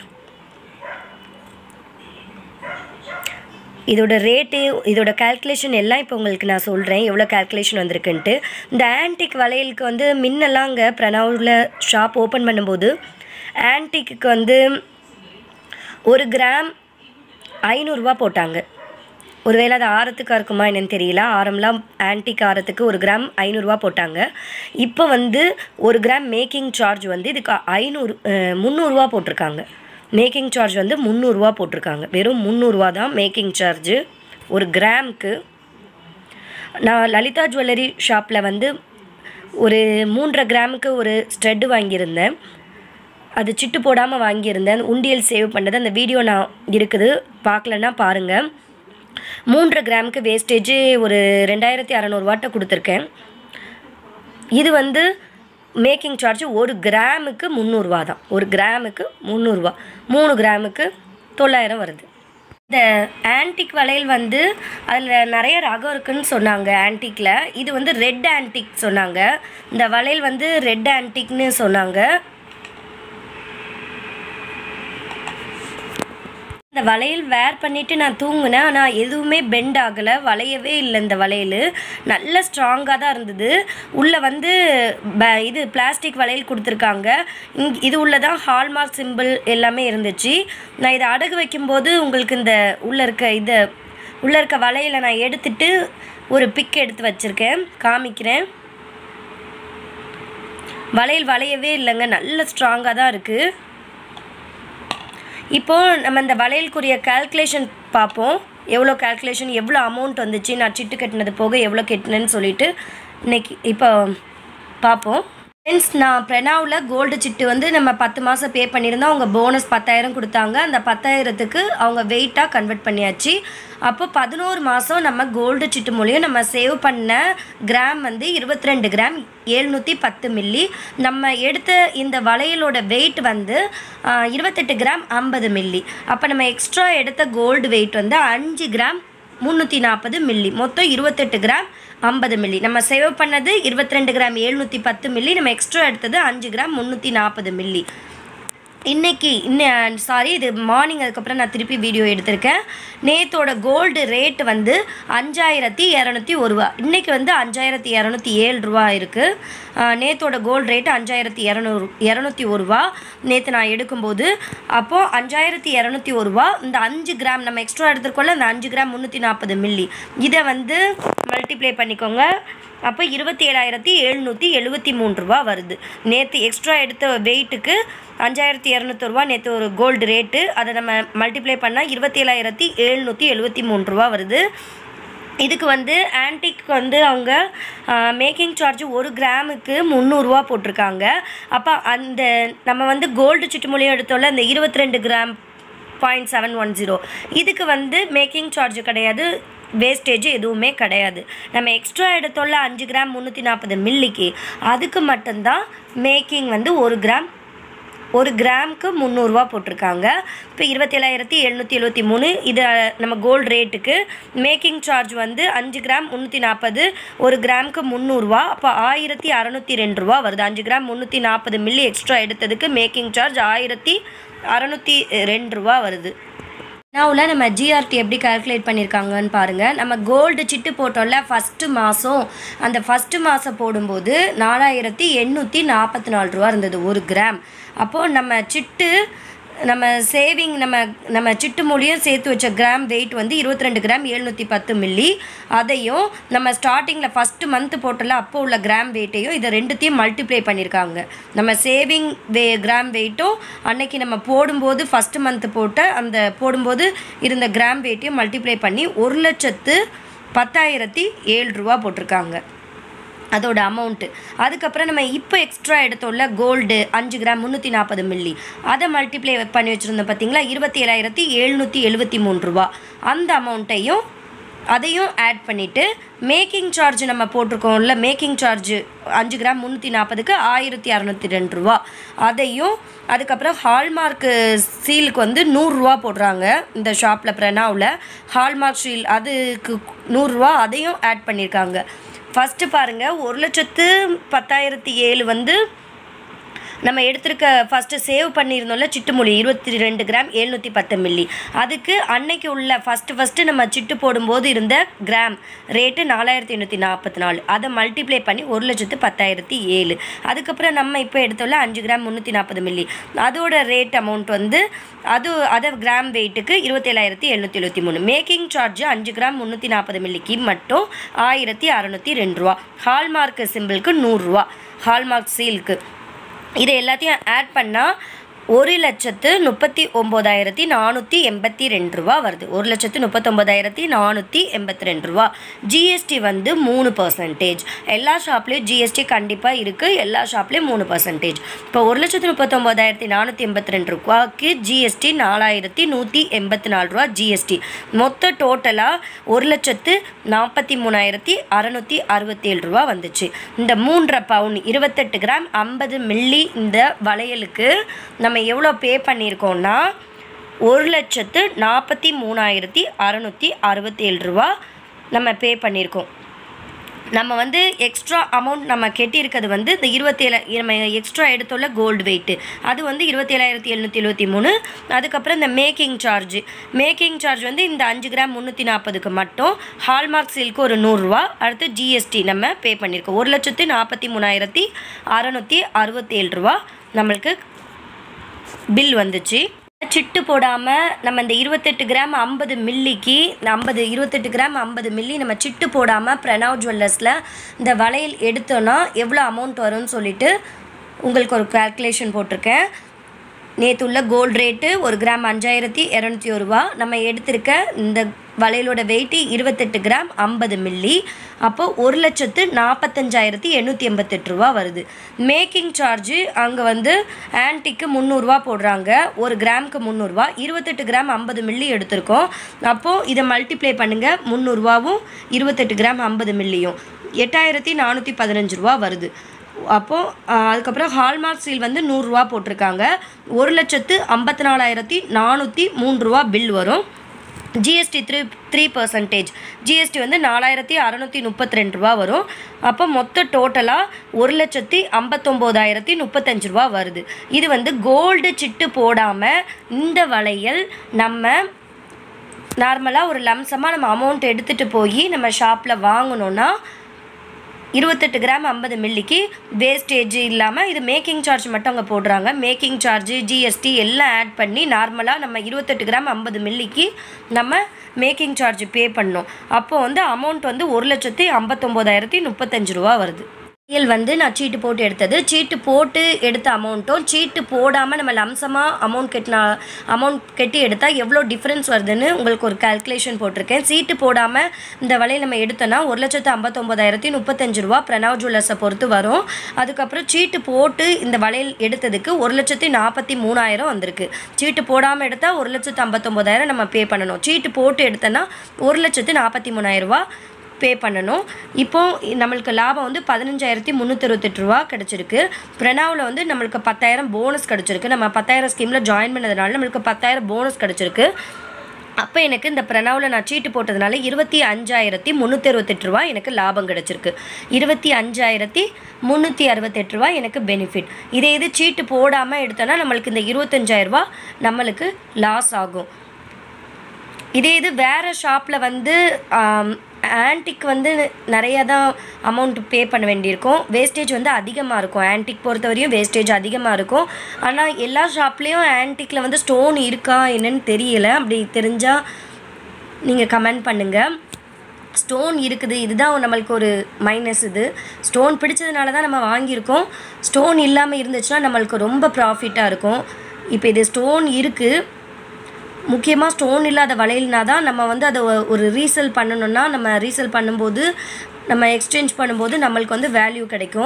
இதோட ரேட்டு இதோட கால்குலேஷன் எல்லாம் இப்போ உங்களுக்கு நான் சொல்கிறேன் எவ்வளோ கால்குலேஷன் வந்திருக்குன்ட்டு இந்த ஆன்டிக் வளையலுக்கு வந்து முன்னெல்லாம் அங்கே பிரணாவில் ஷாப் ஓப்பன் பண்ணும்போது ஆன்டிக்கு வந்து ஒரு கிராம் ஐநூறுரூவா போட்டாங்க ஒருவேளை அது ஆரத்துக்காக இருக்குமா என்னன்னு தெரியல ஆரம்லாம் ஆன்டிக் ஆரத்துக்கு ஒரு கிராம் ஐநூறுரூவா போட்டாங்க இப்போ வந்து ஒரு கிராம் மேக்கிங் சார்ஜ் வந்து இதுக்கு ஐநூறு அஹ், முந்நூறுரூவா போட்டிருக்காங்க மேக்கிங் சார்ஜ் வந்து முந்நூறுரூவா போட்டிருக்காங்க வெறும் முந்நூறுரூவா தான் மேக்கிங் சார்ஜு ஒரு கிராமுக்கு நான் லலிதா ஜுவல்லரி ஷாப்பில் வந்து ஒரு மூன்றரை கிராமுக்கு ஒரு ஸ்ட்ரெட்டு வாங்கியிருந்தேன் அது சிட்டு போடாமல் வாங்கியிருந்தேன் உண்டியல் சேவ் பண்ணது அந்த வீடியோ நான் இருக்குது பார்க்கலன்னா பாருங்கள் மூன்றரை கிராமுக்கு வேஸ்டேஜ் ஒரு ரெண்டாயிரத்தி அறநூறுவாட்ட கொடுத்துருக்கேன் இது வந்து மேக்கிங் சார்ஜ் ஒரு கிராமுக்கு முந்நூறுரூவா தான் ஒரு கிராமுக்கு முந்நூறுரூவா மூணு கிராமுக்கு தொள்ளாயிரம் வருது இந்த ஆன்டிக் வளையல் வந்து அதில் நிறைய ரகம் இருக்குன்னு சொன்னாங்க ஆன்டிக்கில் இது வந்து ரெட் ஆன்டிக் சொன்னாங்க இந்த வளையல் வந்து ரெட் ஆன்டிக்னு சொன்னாங்க இந்த வளையல் வேர் பண்ணிவிட்டு நான் தூங்கினேன் ஆனால் எதுவுமே பெண்ட் ஆகலை வளையவே இல்லை இந்த வளையல் நல்ல ஸ்ட்ராங்காக தான் இருந்தது உள்ளே வந்து ப இது பிளாஸ்டிக் வளையல் கொடுத்துருக்காங்க இங் இது உள்ள தான் ஹால்மார்க் சிம்பிள் எல்லாமே இருந்துச்சு நான் இதை அடகு வைக்கும்போது உங்களுக்கு இந்த உள்ளே இருக்க இதை உள்ளே இருக்க வளையலை நான் எடுத்துட்டு ஒரு பிக் எடுத்து வச்சுருக்கேன் காமிக்கிறேன் வளையல் வளையவே இல்லைங்க நல்ல ஸ்ட்ராங்காக தான் இருக்குது இப்போது நம்ம இந்த வளையலுக்குரிய கால்குலேஷன் பார்ப்போம் எவ்வளோ கால்குலேஷன் எவ்வளோ அமௌண்ட் வந்துச்சு நான் சிட்டு கட்டினது போக எவ்வளோ கட்டினேன்னு சொல்லிட்டு இன்னைக்கு இப்போ பார்ப்போம் ஃப்ரெண்ட்ஸ் நான் பிரணாவில் கோல்டு சிட்டு வந்து நம்ம பத்து மாதம் பே பண்ணியிருந்தோம் அவங்க போனஸ் பத்தாயிரம் கொடுத்தாங்க அந்த பத்தாயிரத்துக்கு அவங்க வெயிட்டாக கன்வெர்ட் பண்ணியாச்சு அப்போ பதினோரு மாதம் நம்ம கோல்டு சிட்டு மூலியம் நம்ம சேவ் பண்ண கிராம் வந்து இருபத்தி ரெண்டு கிராம் எழுநூற்றி பத்து மில்லி நம்ம எடுத்த இந்த வளையலோட வெயிட் வந்து ஆஹ், இருபத்தெட்டு கிராம் ஐம்பது மில்லி அப்போ நம்ம எக்ஸ்ட்ரா எடுத்த கோல்டு வெயிட் வந்து அஞ்சு கிராம் முந்நூற்றி நாற்பது மில்லி மொத்தம் இருபத்தெட்டு கிராம் ஐம்பது மில்லி நம்ம சேவ் பண்ணது இருபத்தி ரெண்டு கிராம் எழுநூற்றி பத்து மில்லி நம்ம எக்ஸ்ட்ரா எடுத்தது அஞ்சு கிராம் முந்நூற்றி நாற்பது மில்லி இன்னைக்கு இன்னும் சாரி இது மார்னிங் அதுக்கப்புறம் நான் திருப்பி வீடியோ எடுத்திருக்கேன் நேத்தோட கோல்டு ரேட் வந்து அஞ்சாயிரத்தி இரநூத்தி ஒரு ரூபா இன்றைக்கி வந்து அஞ்சாயிரத்தி இரநூத்தி ஏழு ரூபா இருக்குது நேத்தோட கோல்டு ரேட் அஞ்சாயிரத்தி இரநூறு இரநூத்தி ஒரு ரூபா நேற்று நான் எடுக்கும்போது அப்போது அஞ்சாயிரத்தி இரநூத்தி ஒரு ரூபா இந்த அஞ்சு கிராம் நம்ம எக்ஸ்ட்ரா எடுத்துருக்கோம்ல இந்த அஞ்சு கிராம் முந்நூற்றி நாற்பது மில்லி இதை வந்து மல்டிப்ளை பண்ணிக்கோங்க அப்போ இருபத்தி ஏழாயிரத்தி எழுநூற்றி எழுபத்தி மூணு ரூபா வருது நேற்று எக்ஸ்ட்ரா எடுத்த வெயிட்டுக்கு அஞ்சாயிரத்தி இரநூத்தொருவா நேற்று ஒரு கோல்டு ரேட்டு அதை நம்ம மல்டிப்ளை பண்ணால் இருபத்தி ஏழாயிரத்தி எழுநூற்றி எழுபத்தி மூணு ரூபா வருது இதுக்கு வந்து ஆன்டிக் வந்து அவங்க மேக்கிங் சார்ஜ் ஒரு கிராமுக்கு முந்நூறுரூவா போட்டிருக்காங்க அப்போ அந்த நம்ம வந்து கோல்டு சிட்டு மூலியம் எடுத்தோம்ல அந்த இருபத்தி ரெண்டு gram point seven one zero இதுக்கு வந்து மேக்கிங் சார்ஜ் கிடையாது வேஸ்டேஜ் எதுவுமே கிடையாது நம்ம எக்ஸ்ட்ரா எடுத்தோம்ல அஞ்சு கிராம் முந்நூற்றி நாற்பது மில்லிக்கு அதுக்கு மட்டும்தான் மேக்கிங் வந்து ஒரு கிராம் ஒரு கிராமுக்கு முந்நூறுரூவா போட்டிருக்காங்க இப்போ இருபத்தேழாயிரத்தி எழுநூற்றி எழுபத்தி மூணு இது நம்ம கோல்டு ரேட்டுக்கு மேக்கிங் சார்ஜ் வந்து அஞ்சு கிராம் முந்நூற்றி நாற்பது ஒரு கிராமுக்கு முந்நூறுரூவா அப்போ ஆயிரத்தி அறநூற்றி ரெண்டு ரூபா வருது அஞ்சு கிராம் முந்நூற்றி நாற்பது மில்லி எக்ஸ்ட்ரா எடுத்ததுக்கு மேக்கிங் சார்ஜ் ஆயிரத்தி அறநூற்றி ரெண்டு ரூபா வருது நவுல நம்ம ஜிஆர்டி எப்படி கால்குலேட் பண்ணியிருக்காங்கன்னு பாருங்கள் நம்ம கோல்டு சிட்டு போட்டோம்ல ஃபஸ்ட்டு மாதம் அந்த ஃபஸ்ட்டு மாதம் போடும்போது நாலாயிரத்தி எண்ணூற்றி நாற்பத்தி நாலு ரூபா இருந்தது ஒரு கிராம் அப்போது நம்ம சிட்டு நம்ம சேவிங் நம்ம நம்ம சிட்டு மூலியம் சேர்த்து வச்ச கிராம் வெயிட் வந்து இருபத்தி ரெண்டு கிராம் எழுநூற்றி பத்து மில்லி அதையும் நம்ம ஸ்டார்டிங்கில் ஃபஸ்ட்டு மந்த் போட்டல அப்போ உள்ள கிராம் வெயிட்டையும் இதை ரெண்டுத்தையும் மல்டிப்ளை பண்ணியிருக்காங்க நம்ம சேவிங் வே கிராம் வெயிட்டும் அன்னைக்கு நம்ம போடும்போது ஃபஸ்ட்டு மந்த் போட்ட அந்த போடும்போது இருந்த கிராம் வெயிட்டையும் மல்டிப்ளை பண்ணி ஒரு லட்சத்து பத்தாயிரத்தி ஏழு ரூபா போட்டிருக்காங்க அதோட அமௌண்ட்டு அதுக்கப்புறம் நம்ம இப்போ எக்ஸ்ட்ரா எடுத்தோம்ல கோல்டு அஞ்சு கிராம் முந்நூற்றி நாற்பது மில்லி அதை மல்டிப்ளை பண்ணி வச்சுருந்தோம் பார்த்தீங்களா இருபத்தி ஏழாயிரத்தி எழுநூற்றி எழுபத்தி மூணு ரூபா அந்த அமௌண்ட்டையும் அதையும் ஆட் பண்ணிவிட்டு மேக்கிங் சார்ஜ் நம்ம போட்டிருக்கோம்ல மேக்கிங் சார்ஜ் அஞ்சு கிராம் முந்நூற்றி நாற்பதுக்கு ஆயிரத்தி அறநூற்றி ரெண்டு ரூபா அதையும் அதுக்கப்புறம் ஹால்மார்க்கு சீலுக்கு வந்து நூறுரூவா போடுறாங்க இந்த ஷாப்பில் பிரணாவில் ஹால்மார்க் சீல் அதுக்கு நூறுரூவா அதையும் ஆட் பண்ணியிருக்காங்க ஃபஸ்ட்டு பாருங்கள் ஒரு லட்சத்து பத்தாயிரத்தி ஏழு வந்து நம்ம எடுத்திருக்க ஃபஸ்ட்டு சேவ் பண்ணியிருந்தோம்ல சிட்டுமொழி இருபத்தி ரெண்டு கிராம் எழுநூற்றி பத்து மில்லி அதுக்கு அன்னைக்கு உள்ள ஃபஸ்ட்டு ஃபஸ்ட்டு நம்ம சிட்டு போடும்போது இருந்த கிராம் ரேட்டு நாலாயிரத்தி எண்ணூற்றி நாற்பத்தி நாலு அதை மல்டிப்ளை பண்ணி ஒரு லட்சத்து பத்தாயிரத்தி ஏழு அதுக்கப்புறம் நம்ம இப்போ எடுத்தோம்ல அஞ்சு கிராம் முந்நூற்றி நாற்பது மில்லி அதோட ரேட் அமௌண்ட் வந்து அது அதை கிராம் வெயிட்டுக்கு இருபத்தேழாயிரத்தி எழுநூற்றி எழுபத்தி மூணு மேக்கிங் சார்ஜ் அஞ்சு கிராம் முந்நூற்றி நாற்பது மில்லிக்கு மட்டும் ஆயிரத்தி அறநூற்றி ரெண்டு ரூபா ஹால்மார்க் சிம்பிளுக்கு நூறுரூவா ஹால்மார்க் சீலுக்கு இதை எல்லாத்தையும் ஆட் பண்ணால் ஒரு லட்சத்து முப்பத்தி ஒம்போதாயிரத்தி நானூற்றி எண்பத்தி ரெண்டு ரூபா வருது ஒரு லட்சத்து முப்பத்தொம்போதாயிரத்தி நானூற்றி எண்பத்தி ரெண்டு ரூபா ஜிஎஸ்டி வந்து மூணு பர்சன்டேஜ் எல்லா ஷாப்லேயும் ஜிஎஸ்டி கண்டிப்பாக இருக்குது எல்லா ஷாப்லேயும் மூணு பர்சன்டேஜ் இப்போ ஒரு லட்சத்து முப்பத்தொம்போதாயிரத்தி நானூற்றி எண்பத்தி ரெண்டு ரூபாய்க்கு ஜிஎஸ்டி நாலாயிரத்தி நூற்றி எண்பத்தி நாலு ரூபா ஜிஎஸ்டி மொத்த டோட்டலாக ஒரு லட்சத்து நாற்பத்தி மூணாயிரத்தி அறநூற்றி அறுபத்தேழு ரூபா வந்துச்சு இந்த மூன்றரை பவுன் இருபத்தெட்டு கிராம் ஐம்பது மில்லி இந்த வளையலுக்கு நம்ம எவ்வளோ பே பண்ணியிருக்கோம்னா ஒரு லட்சத்து நாற்பத்தி மூணாயிரத்தி அறநூற்றி அறுபத்தேழு ரூபா நம்ம பே பண்ணியிருக்கோம் நம்ம வந்து எக்ஸ்ட்ரா அமௌண்ட் நம்ம கெட்டியிருக்கிறது வந்து இந்த இருபத்தேழு நம்ம எக்ஸ்ட்ரா எடுத்துள்ள கோல்டு வெயிட்டு அது வந்து இருபத்தேழாயிரத்தி எழுநூற்றி எழுபத்தி மூணு அதுக்கப்புறம் இந்த மேக்கிங் சார்ஜ் மேக்கிங் சார்ஜ் வந்து இந்த அஞ்சு கிராம் முந்நூற்றி நாற்பதுக்கு மட்டும் ஹால்மார்க் சீலுக்கு ஒரு நூறுரூவா அடுத்து ஜிஎஸ்டி நம்ம பே பண்ணியிருக்கோம் ஒரு லட்சத்து நாற்பத்தி மூணாயிரத்தி அறநூற்றி அறுபத்தேழு ரூபா நம்மளுக்கு பில் வந்துச்சு சிட்டு போடாமல் நம்ம இந்த இருபத்தெட்டு கிராம் ஐம்பது மில்லிக்கு ஐம்பது இருபத்தெட்டு கிராம் ஐம்பது மில்லி நம்ம சிட்டு போடாமல் பிரணவ் ஜுவல்லர்ஸில் இந்த வளையல் எடுத்தோன்னா எவ்வளோ அமௌண்ட் வரும்னு சொல்லிட்டு உங்களுக்கு ஒரு கால்குலேஷன் போட்டிருக்கேன் நேற்று உள்ள கோல்டு ரேட்டு ஒரு கிராம் அஞ்சாயிரத்தி இரநூத்தி ஒரு ரூபா நம்ம எடுத்திருக்க இந்த வளையலோட வெயிட்டு இருபத்தெட்டு கிராம் ஐம்பது மில்லி அப்போ ஒரு லட்சத்து நாற்பத்தஞ்சாயிரத்தி எண்ணூற்றி எண்பத்தெட்டு ரூபா வருது மேக்கிங் சார்ஜு அங்கே வந்து ஆன்டிக்கு முந்நூறுரூவா போடுறாங்க ஒரு கிராமுக்கு முந்நூறுரூவா இருபத்தெட்டு கிராம் ஐம்பது மில்லி எடுத்திருக்கோம் அப்போது இதை மல்டிப்ளை பண்ணுங்கள் முந்நூறுரூவாவும் இருபத்தெட்டு கிராம் ஐம்பது மில்லியும் எட்டாயிரத்தி நானூற்றி பதினஞ்சு ரூபா வருது அப்போது அதுக்கப்புறம் ஹால்மார்க் சீல் வந்து நூறுரூவா போட்டிருக்காங்க ஒரு லட்சத்து ஐம்பத்தி நாலாயிரத்தி நானூற்றி மூணு ரூபா பில் வரும் GST three three percentage GST வந்து நாலாயிரத்தி அறநூற்றி முப்பத்தி ரெண்டு ரூபா வரும் அப்போ மொத்த டோட்டலாக ஒரு லட்சத்தி ஐம்பத்தொம்போதாயிரத்தி முப்பத்தஞ்சு ரூபா வருது இது வந்து கோல்டு சிட்டு போடாமல் இந்த வளையல் நம்ம நார்மலாக ஒரு லம்சமாக நம்ம அமௌண்ட் எடுத்துகிட்டு போய் நம்ம ஷாப்பில் வாங்கினோன்னா இருபத்தெட்டு கிராம் ஐம்பது மில்லிக்கு வேஸ்டேஜ் இல்லாமல் இது மேக்கிங் சார்ஜ் மட்டும் அங்கே போடுறாங்க மேக்கிங் சார்ஜ் ஜிஎஸ்டி எல்லாம் ஆட் பண்ணி நார்மலாக நம்ம இருபத்தெட்டு கிராம் ஐம்பது மில்லிக்கு நம்ம மேக்கிங் சார்ஜ் பே பண்ணோம் அப்போ வந்து அமௌண்ட் வந்து ஒரு லட்சத்தி ஐம்பத்தொம்போதாயிரத்தி முப்பத்தஞ்சு ரூபா வருது வளையல் வந்து நான் சீட்டு போட்டு எடுத்தது சீட்டு போட்டு எடுத்த அமௌண்ட்டும் சீட்டு போடாமல் நம்ம லம்சமாக அமௌண்ட் கட்டினா அமௌண்ட் கட்டி எடுத்தால் எவ்வளோ டிஃப்ரென்ஸ் வருதுன்னு உங்களுக்கு ஒரு கால்குலேஷன் போட்டிருக்கேன் சீட்டு போடாமல் இந்த வளையல் நம்ம எடுத்தோன்னா ஒரு லட்சத்து ஐம்பத்தொம்போதாயிரத்தி முப்பத்தஞ்சு ரூபா பிரணவ் ஜுவல்லர்ஸை பொறுத்து வரும் அதுக்கப்புறம் சீட்டு போட்டு இந்த வளையல் எடுத்ததுக்கு ஒரு லட்சத்தி நாற்பத்தி மூணாயிரம் வந்திருக்கு சீட்டு போடாமல் எடுத்தால் ஒரு லட்சத்து ஐம்பத்தொம்போதாயிரம் நம்ம பே பண்ணணும் சீட்டு போட்டு எடுத்தோன்னா ஒரு லட்சத்து நாற்பத்தி மூணாயிரம் ரூபா பே பண்ணணும் இப்போ நம்மளுக்கு லாபம் வந்து பதினஞ்சாயிரத்தி முந்நூற்றி ரூபா கிடச்சிருக்கு பிரணாவில் வந்து நம்மளுக்கு பத்தாயிரம் போனஸ் கிடச்சிருக்கு நம்ம பத்தாயிரம் ஸ்கீமில் ஜாயின் பண்ணதுனால நம்மளுக்கு பத்தாயிரம் போனஸ் கிடச்சிருக்கு அப்போ எனக்கு இந்த பிரணாவில் நான் சீட்டு போட்டதுனால இருபத்தி அஞ்சாயிரத்தி முந்நூற்றி அறுபத்தெட்டு ரூபா எனக்கு லாபம் கிடச்சிருக்கு இருபத்தி அஞ்சாயிரத்தி முந்நூற்றி அறுபத்தெட்டு ரூபா எனக்கு பெனிஃபிட் இதே இது சீட்டு போடாமல் எடுத்தோன்னா நம்மளுக்கு இந்த இருபத்தஞ்சாயிரரூபா நம்மளுக்கு லாஸ் ஆகும் இதே இது வேறு ஷாப்பில் வந்து ஆன்டிக் வந்து நிறையா தான் அமௌண்ட் பே பண்ண வேண்டியிருக்கும் வேஸ்டேஜ் வந்து அதிகமாக இருக்கும் ஆன்டிக் பொறுத்த வரையும் வேஸ்டேஜ் அதிகமாக இருக்கும் ஆனால் எல்லா ஷாப்லேயும் ஆன்டிக்கில் வந்து ஸ்டோன் இருக்கா என்னன்னு தெரியல அப்படி தெரிஞ்சால் நீங்கள் கமெண்ட் பண்ணுங்கள் ஸ்டோன் இருக்குது இதுதான் நம்மளுக்கு ஒரு மைனஸ் இது ஸ்டோன் பிடிச்சதுனால தான் நம்ம வாங்கியிருக்கோம் ஸ்டோன் இல்லாமல் இருந்துச்சுன்னா நம்மளுக்கு ரொம்ப ப்ராஃபிட்டாக இருக்கும் இப்போ இது ஸ்டோன் இருக்குது முக்கியமாக ஸ்டோன் இல்லாத வளையல்னா தான் நம்ம வந்து அதை ஒ- ஒரு ரீசேல் பண்ணணும்னா நம்ம ரீசேல் பண்ணும்போது நம்ம எக்ஸ்சேஞ்ச் பண்ணும்போது நம்மளுக்கு வந்து வேல்யூ கிடைக்கும்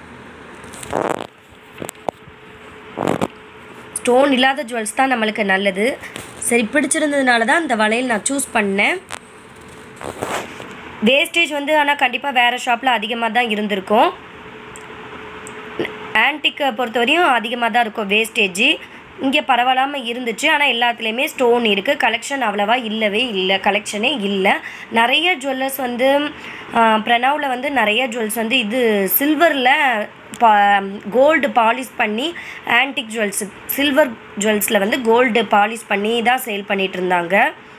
ஸ்டோன் இல்லாத ஜுவல்ஸ் தான் நம்மளுக்கு நல்லது சரி பிடிச்சிருந்ததுனால தான் இந்த வளையல் நான் சூஸ் பண்ணேன் வேஸ்டேஜ் வந்து ஆனால் கண்டிப்பாக வேறு ஷாப்பில் அதிகமாக தான் இருந்திருக்கும் ஆன்டிக்கை பொறுத்தவரையும் அதிகமாக தான் இருக்கும் வேஸ்டேஜ் இங்கே பரவாயில்லாமல் இருந்துச்சு ஆனால் எல்லாத்துலேயுமே ஸ்டோன் இருக்குது கலெக்ஷன் அவ்வளவா இல்லவே இல்லை கலெக்ஷனே இல்லை நிறைய ஜுவல்லர்ஸ் வந்து பிரணாவில் வந்து நிறைய ஜுவல்ஸ் வந்து இது சில்வரில் பா கோல்டு பாலிஷ் பண்ணி ஆன்டிக் ஜுவல்ஸ் சில்வர் ஜுவல்ஸில் வந்து கோல்டு பாலிஷ் பண்ணி தான் சேல் பண்ணிகிட்டு இருந்தாங்க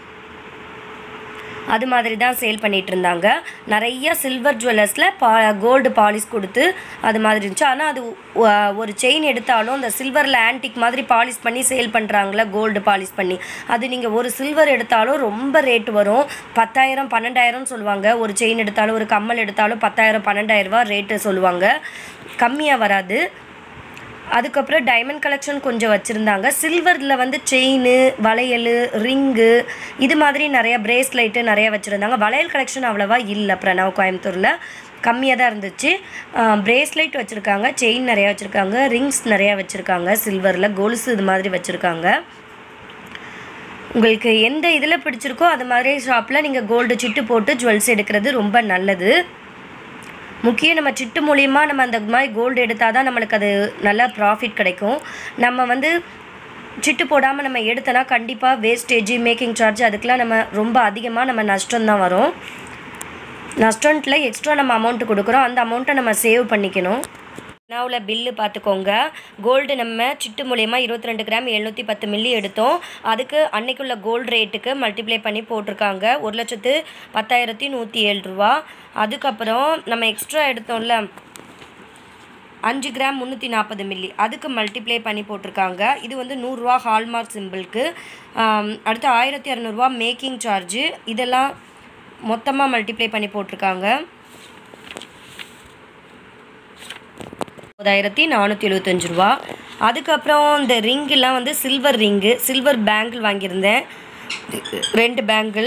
அது மாதிரி தான் சேல் பண்ணிட்டு இருந்தாங்க நிறைய சில்வர் ஜுவல்லர்ஸில் பா கோல்டு பாலிஷ் கொடுத்து அது மாதிரி இருந்துச்சு ஆனால் அது ஒ- ஒரு செயின் எடுத்தாலும் அந்த சில்வரில் ஆன்டிக் மாதிரி பாலிஷ் பண்ணி சேல் பண்ணுறாங்களே கோல்டு பாலிஷ் பண்ணி அது நீங்கள் ஒரு சில்வர் எடுத்தாலும் ரொம்ப ரேட் வரும் பத்தாயிரம் பன்னெண்டாயிரம்னு சொல்லுவாங்க ஒரு செயின் எடுத்தாலும் ஒரு கம்மல் எடுத்தாலும் பத்தாயிரம் பன்னெண்டாயிரம் ரூபா ரேட்டு சொல்லுவாங்க கம்மியாக வராது அதுக்கப்புறம் டைமண்ட் கலெக்ஷன் கொஞ்சம் வச்சுருந்தாங்க சில்வரில் வந்து செயின் வளையல் ரிங்கு இது மாதிரி நிறைய பிரேஸ்லைட்டு நிறைய வச்சுருந்தாங்க வளையல் கலெக்ஷன் அவ்வளோவா இல்லை பிரணவ் கோயம்புத்தூரில் கம்மியாக தான் இருந்துச்சு பிரேஸ்லைட் வச்சுருக்காங்க செயின் நிறையா வச்சுருக்காங்க ரிங்ஸ் நிறையா வச்சுருக்காங்க சில்வரில் கொலுசு இது மாதிரி வச்சுருக்காங்க உங்களுக்கு எந்த இதில் பிடிச்சிருக்கோ அது மாதிரி ஷாப்பில் நீங்கள் கோல்டு சிட்டு போட்டு ஜுவல்ஸ் எடுக்கிறது ரொம்ப நல்லது முக்கியம் நம்ம சிட்டு மூலியமா நம்ம அந்த மாதிரி கோல்டு எடுத்தால் தான் நம்மளுக்கு அது நல்ல ப்ராஃபிட் கிடைக்கும் நம்ம வந்து சிட்டு போடாமல் நம்ம எடுத்தோன்னா கண்டிப்பாக வேஸ்டேஜ் மேக்கிங் சார்ஜ் அதுக்கெலாம் நம்ம ரொம்ப அதிகமாக நம்ம நஷ்டம் தான் வரும் நஷ்டன்ட்டில் எக்ஸ்ட்ரா நம்ம அமௌண்ட்டு கொடுக்குறோம் அந்த அமௌண்ட்டை நம்ம சேவ் பண்ணிக்கணும் நாவில் பில்லு பார்த்துக்கோங்க கோல்டு நம்ம சிட்டு மூலயமா இருபத்தி ரெண்டு கிராம் எழுநூற்றி பத்து மில்லி எடுத்தோம் அதுக்கு அன்னைக்குள்ள கோல்டு ரேட்டுக்கு மல்டிப்ளை பண்ணி போட்டிருக்காங்க ஒரு லட்சத்து பத்தாயிரத்தி நூற்றி ஏழு ரூபா அதுக்கப்புறம் நம்ம எக்ஸ்ட்ரா எடுத்தோம்ல அஞ்சு கிராம் முந்நூற்றி நாற்பது மில்லி அதுக்கு மல்டிப்ளை பண்ணி போட்டிருக்காங்க இது வந்து நூறுரூவா ஹால்மார்க் சிம்பிளுக்கு அடுத்து ஆயிரத்தி இரநூறுவா மேக்கிங் சார்ஜு இதெல்லாம் மொத்தமாக மல்டிப்ளை பண்ணி போட்டிருக்காங்க ஒன்பதாயிரத்தி நானூற்றி எழுபத்தஞ்சு ரூபா அதுக்கப்புறம் இந்த ரிங்கெல்லாம் வந்து சில்வர் ரிங்கு சில்வர் பேங்கிள் வாங்கியிருந்தேன் ரெண்டு பேங்கிள்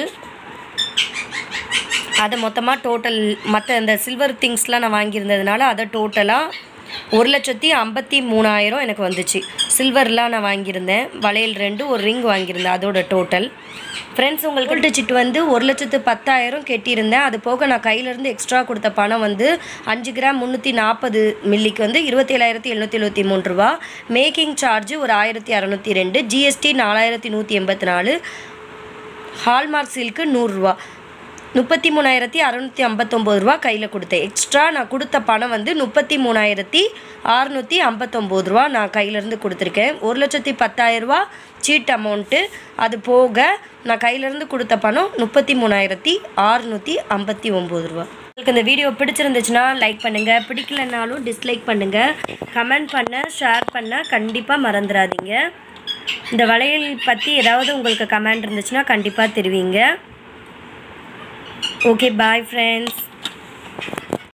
அதை மொத்தமாக டோட்டல் மற்ற இந்த சில்வர் திங்ஸ்லாம் நான் வாங்கியிருந்ததுனால அதை டோட்டலாக ஒரு லட்சத்தி ஐம்பத்தி மூணாயிரம் எனக்கு வந்துச்சு சில்வர்லாம் நான் வாங்கியிருந்தேன் வளையல் ரெண்டு ஒரு ரிங் வாங்கியிருந்தேன் அதோட டோட்டல் ஃப்ரெண்ட்ஸ் உங்களுக்கு கோல்டு சிட்டு வந்து ஒரு லட்சத்து பத்தாயிரம் கெட்டியிருந்தேன் அது போக நான் கையிலேருந்து எக்ஸ்ட்ரா கொடுத்த பணம் வந்து அஞ்சு கிராம் முந்நூற்றி நாற்பது மில்லிக்கு வந்து இருபத்தேழாயிரத்தி எழுநூற்றி எழுபத்தி மூணு ரூபா மேக்கிங் சார்ஜ் ஒரு ஆயிரத்தி அறநூற்றி ரெண்டு ஜிஎஸ்டி நாலாயிரத்தி நூற்றி எண்பத்தி நாலு ஹால்மார்க் சில்க்கு நூறுரூவா முப்பத்தி மூணாயிரத்தி அறநூற்றி ஐம்பத்தொம்போது ரூபா கையில் கொடுத்தேன் எக்ஸ்ட்ரா நான் கொடுத்த பணம் வந்து முப்பத்தி மூணாயிரத்தி அறநூற்றி ஐம்பத்தொம்போது ரூபா நான் கையிலேருந்து கொடுத்துருக்கேன் ஒரு லட்சத்தி பத்தாயிரரூபா சீட் அமௌண்ட்டு அது போக நான் கையிலேருந்து கொடுத்த பணம் முப்பத்தி மூணாயிரத்தி அறநூற்றி ஐம்பத்தி ஒம்பது ரூபா உங்களுக்கு இந்த வீடியோ பிடிச்சிருந்துச்சுன்னா லைக் பண்ணுங்கள் பிடிக்கலனாலும் டிஸ்லைக் பண்ணுங்கள் கமெண்ட் பண்ண ஷேர் பண்ண கண்டிப்பாக மறந்துடாதீங்க இந்த வளையல் பற்றி ஏதாவது உங்களுக்கு கமெண்ட் இருந்துச்சுன்னா கண்டிப்பாக தெரிவிங்க ஓகே பாய் ஃப்ரெண்ட்ஸ்